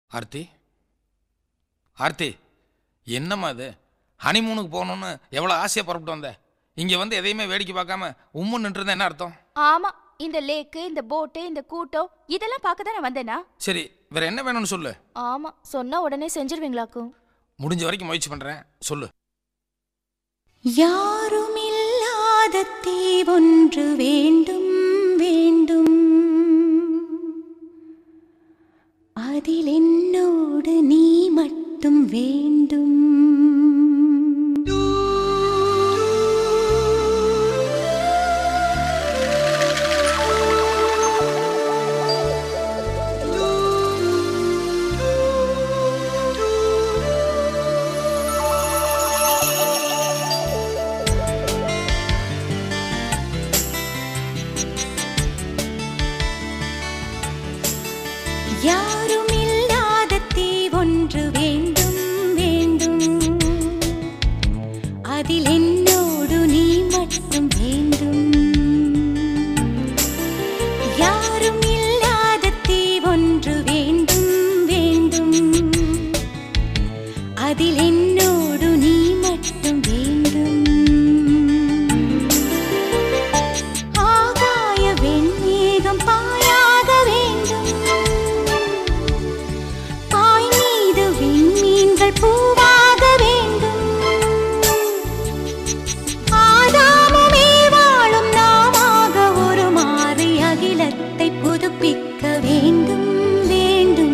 ஆர்த்தி ஆர்த்தி என்னம்மா இது ஹனிமூனுக்கு போகணுன்னு எவ்வளோ ஆசையாக புறப்பட்டு வந்த இங்கே வந்து எதையுமே வேடிக்கை பார்க்காம உம்முன்னு நின்றுருந்தா என்ன அர்த்தம் ஆமா இந்த லேக்கு இந்த போட்டு இந்த கூட்டம் இதெல்லாம் பார்க்க தானே வந்தேனா சரி வேற என்ன வேணும்னு சொல்லு ஆமா சொன்னா உடனே செஞ்சிருவீங்களாக்கும் முடிஞ்ச வரைக்கும் முயற்சி பண்ணுறேன் சொல்லு யாருமில்லாத தீவொன்று வேண்டும் வேண்டும் அதில் என்னோடு நீ மட்டும் வேண்டும் யாருமில்லாத தீவொன்று வேண்டும் வேண்டும் அதில் என்னோடு நீ மட்டும் வேண்டும் யாரும் இல்லாத தீவொன்று வேண்டும் வேண்டும் அதில் என்னோடு நீ மட்டும் வேண்டும் ஆகாய வெண்மேகம் பாயாக வேண்டும் பாய் மீது விண்மீன்கள் பூவாக வேண்டும் ஆதாமுமே வாழும் நாமாக ஒரு மாறி அகிலத்தை புதுப்பிக்க வேண்டும் வேண்டும்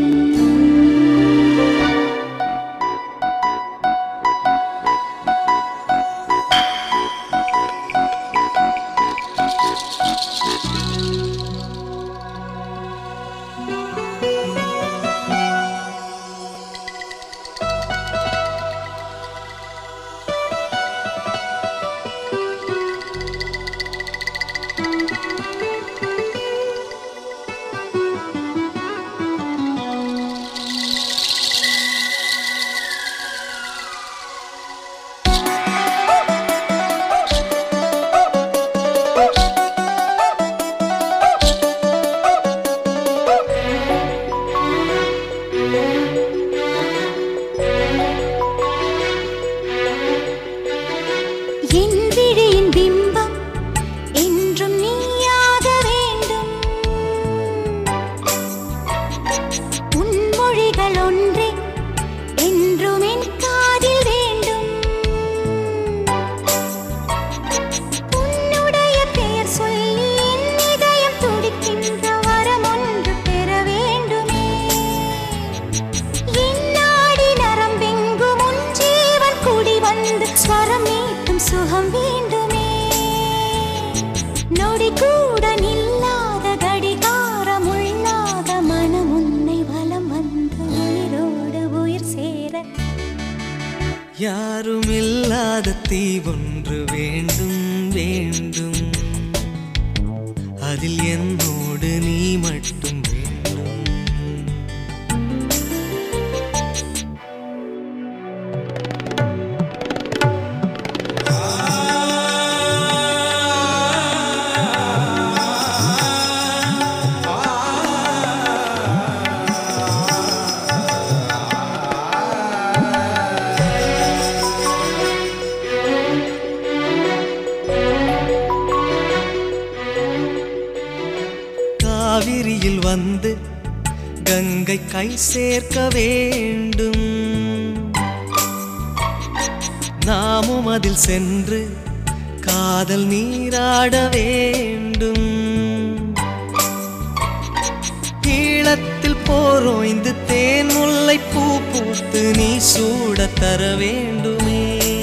என் விழியின் பிம்பம் என்றும் நீயாக வேண்டும் உன் மொழிகள் ஒன்றே என்றும் என் காதில் வேண்டும் உன்னுடைய பெயர் சொல்லி என் இதயம் துடிக்கின்ற வரம் ஒன்று பெற வேண்டுமே என் நாடி நரம்பெங்கும் உன் ஜீவன் குடி வந்து ஸ்வரம் மீட்டும் சுகம் வேண்டுமே நொடி கூட நில்லாத கடிகாரம் உள்ளாத மனம் உன்னை வலம் வந்து உயிரோடு உயிர் சேர யாருமில்லாத தீவொன்று வேண்டும் வேண்டும் அதில் என்னோடு நீ மட்டும் வேண்டும் காவிரியில் வந்து கங்கை கை சேர்க்க வேண்டும் நாமும் அதில் சென்று காதல் நீராட வேண்டும் ஈழத்தில் போரோய்ந்து தேன் முல்லை பூ பூத்து நீ சூட தர வேண்டுமே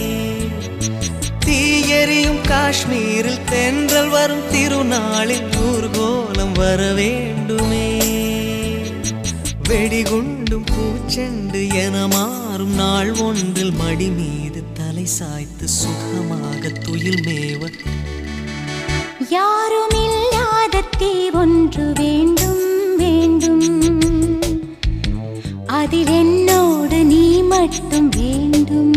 தீயெறியும் காஷ்மீரில் தென்றல் வரும் திருநாளில் ஊர்கோலம் வர வேண்டுமே வெடிகுண்டும் பூச்செண்டு என மாறும் நாள் ஒன்றில் மடி மீது தலை சாய்த்து சுகமாக துயில் மேவ யாருமில்லாத தீ ஒன்று வேண்டும் வேண்டும் அதில் என்னோடு நீ மட்டும் வேண்டும்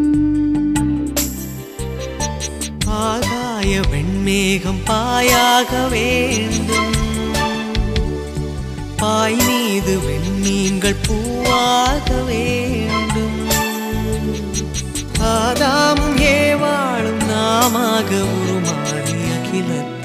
ஆகாய வெண்மேகம் பாயாக வேண்டும் பாய் மீது வெண்மீன்கள் பூ உருமாறி அகிலத்தை